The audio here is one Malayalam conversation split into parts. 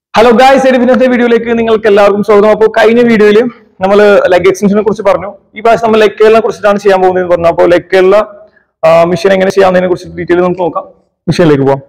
ഹലോ ഗായ്സ് ഇന്നത്തെ വീഡിയോയിലേക്ക് നിങ്ങൾക്ക് എല്ലാവർക്കും സ്വാഗതം അപ്പോൾ കഴിഞ്ഞ വീഡിയോയിൽ നമ്മൾ ലെഗ് എക്സ്റ്റൻഷനെ കുറിച്ച് പറഞ്ഞു ഈ പ്രാവശ്യം നമ്മൾ ലെഗ് കേരളെ കുറിച്ചിട്ടാണ് ചെയ്യാൻ പോകുന്നത് പറഞ്ഞു അപ്പോൾ ലെഗ് കേരള മിഷൻ എങ്ങനെ ചെയ്യാവുന്നതിനെ കുറിച്ച് ഡീറ്റെയിൽ നമുക്ക് നോക്കാം മിഷനിലേക്ക് പോവാം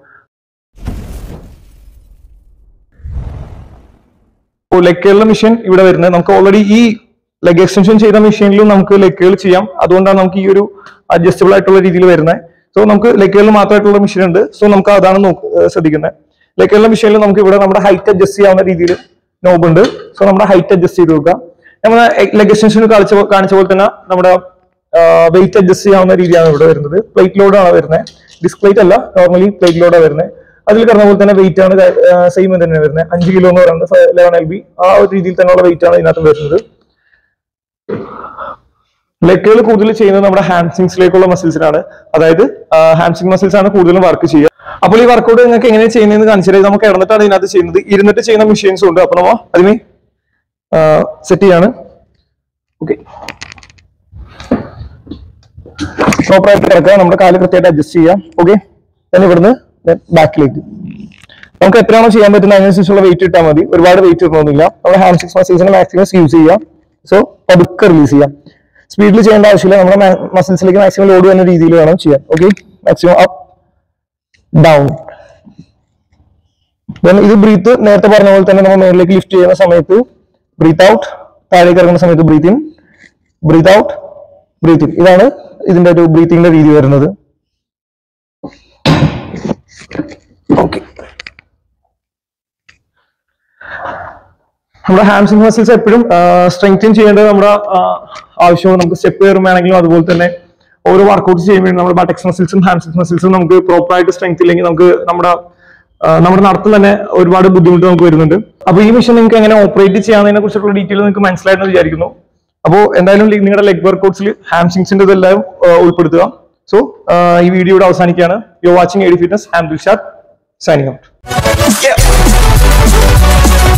അപ്പോൾ ലെഗ് കേരള മിഷൻ ഇവിടെ വരുന്നത് നമുക്ക് ഓൾറെഡി ഈ ലെഗ് എക്സ്റ്റൻഷൻ ചെയ്ത മെഷീനിലും നമുക്ക് ലെഗുകൾ ചെയ്യാം അതുകൊണ്ടാണ് നമുക്ക് ഈ ഒരു അഡ്ജസ്റ്റബിൾ ആയിട്ടുള്ള രീതിയിൽ വരുന്നത് സോ നമുക്ക് ലെഗുകൾ മാത്രമായിട്ടുള്ള മെഷീൻ ഉണ്ട് സോ നമുക്ക് അതാണ് നോക്ക് ഏഹ് ശ്രദ്ധിക്കുന്നത് ലെഗുകളുടെ മെഷീനിൽ നമുക്ക് ഇവിടെ നമ്മുടെ ഹൈറ്റ് അഡ്ജസ്റ്റ് ചെയ്യാവുന്ന രീതിയിൽ നോബ് ഉണ്ട് സോ നമ്മുടെ ഹൈറ്റ് അഡ്ജസ്റ്റ് ചെയ്ത് നോക്കുക നമ്മുടെ ലെഗ് എക്സ്റ്റൻഷൻ കാണിച്ച പോ- കാണിച്ച പോലെ തന്നെ നമ്മുടെ വെയിറ്റ് അഡ്ജസ്റ്റ് ചെയ്യാവുന്ന രീതിയാണ് ഇവിടെ വരുന്നത് പ്ലേറ്റ് ലോഡാണ് വരുന്നത് ഡിസ്ക് പ്ലേറ്റ് അല്ല നോർമലി പ്ലേറ്റ് ലോഡാണ് വരുന്നത് അതിൽ പറഞ്ഞ പോലെ തന്നെ വെയിറ്റ് ആണ് സെയിം തന്നെ വരുന്നത് അഞ്ച് കിലോ എന്ന് പറയുന്നത് ലെവൻ എൽ ബി ആ ഒരു രീതിയിൽ തന്നെയുള്ള വെയിറ്റ് ആണ് ഇതിനകത്ത് വരുന്നത് ലെഗുകൾ കൂടുതൽ ചെയ്യുന്നത് നമ്മുടെ ഹാംസിങ്സിലേക്കുള്ള മസിൽസിനാണ് അതായത് ഹാംസിങ് മസിൽസ് ആണ് കൂടുതലും വർക്ക് ചെയ്യുക അപ്പോൾ ഈ വർക്കൗട്ട് നിങ്ങൾക്ക് എങ്ങനെ ചെയ്യുന്നതെന്ന് കാണിച്ചാൽ നമുക്ക് ഇടന്നിട്ടാണ് ഇതിനകത്ത് ചെയ്യുന്നത് ഇരുന്നിട്ട് ചെയ്യുന്ന മെഷീൻസും ഉണ്ട് അപ്പൊ നമ്മ അതിന് സെറ്റ് ചെയ്യാണ് ഓക്കെ പ്രോപ്പറായിട്ട് കിടക്കുക നമ്മുടെ കാല് കൃത്യമായിട്ട് അഡ്ജസ്റ്റ് ചെയ്യാം ഓക്കെ then ഇവിടുന്ന് ബാക്കിലേക്ക് നമുക്ക് എത്രയാണോ ചെയ്യാൻ പറ്റുന്നത് അതിനനുസരിച്ചുള്ള വെയിറ്റ് ഇട്ടാൽ മതി ഒരുപാട് വെയിറ്റ് ഇടണമെന്നില്ല നമ്മുടെ ഹാൻഡ് സിക്സ് മസിൽസിനെ മാക്സിമം യൂസ് ചെയ്യാം സോ പതുക്കെ റിലീസ് ചെയ്യാം സ്പീഡിൽ ചെയ്യേണ്ട ആവശ്യമില്ല നമ്മുടെ മസിൽസിലേക്ക് മാക്സിമം ലോഡ് വരുന്ന രീതിയിൽ വേണം ചെയ്യാൻ ഓക്കെ മാക്സിമം അപ്പ് ഡൗൺ ഇത് ബ്രീത്ത് നേരത്തെ പറഞ്ഞ പോലെ തന്നെ നമ്മൾ മേളിലേക്ക് ലിഫ്റ്റ് ചെയ്യുന്ന സമയത്ത് ബ്രീത്ത് ഔട്ട് താഴേക്ക് ഇറങ്ങുന്ന സമയത്ത് breathe in breathe out breathe in ഇതാണ് ഇതിന്റെ ഒരു ബ്രീത്തിങ്ങിന്റെ രീതി വരുന്നത് ഓക്കെ നമ്മുടെ ഹാംസിംഗ് മസിൽസ് എപ്പോഴും സ്ട്രെങ്തൻ ചെയ്യേണ്ടത് നമ്മുടെ ആ, ആവശ്യമാണ് നമുക്ക് സ്റ്റെപ്പ് കയറുമ്പോഴാണെങ്കിലും അതുപോലെ തന്നെ ഓരോ വർക്കൗട്ട് ചെയ്യുമ്പോൾ നമ്മുടെ ബട്ടക്സ് മസിൽസും ഹാംസിംഗ് മസിൽസും നമുക്ക് പ്രോപ്പർ ആയിട്ട് സ്ട്രെങ്ത് ഇല്ലെങ്കിൽ നമുക്ക് നമ്മുടെ ആ, നമ്മുടെ നടത്തം തന്നെ ഒരുപാട് ബുദ്ധിമുട്ട് നമുക്ക് വരുന്നുണ്ട് അപ്പോൾ ഈ മെഷീൻ നിങ്ങൾക്ക് എങ്ങനെ ഓപ്പറേറ്റ് ചെയ്യാവുന്നതിനെ കുറിച്ചുള്ള ഡീറ്റെയിൽ നിങ്ങൾക്ക് മനസ്സിലായെന്ന് വിചാരിക്കുന്നു അപ്പോൾ എന്തായാലും ലി- നിങ്ങളുടെ ലെഗ് വർക്കൗട്ട്സിൽ ഹാംസിംഗ്സിന്റെ ഇതെല്ലാം ആ, ഉൾപ്പെടുത്തുക സോ ഈ വീഡിയോ ഇവിടെ അവസാനിക്കുകയാണ് you watching AD fitness and Dilshad signing out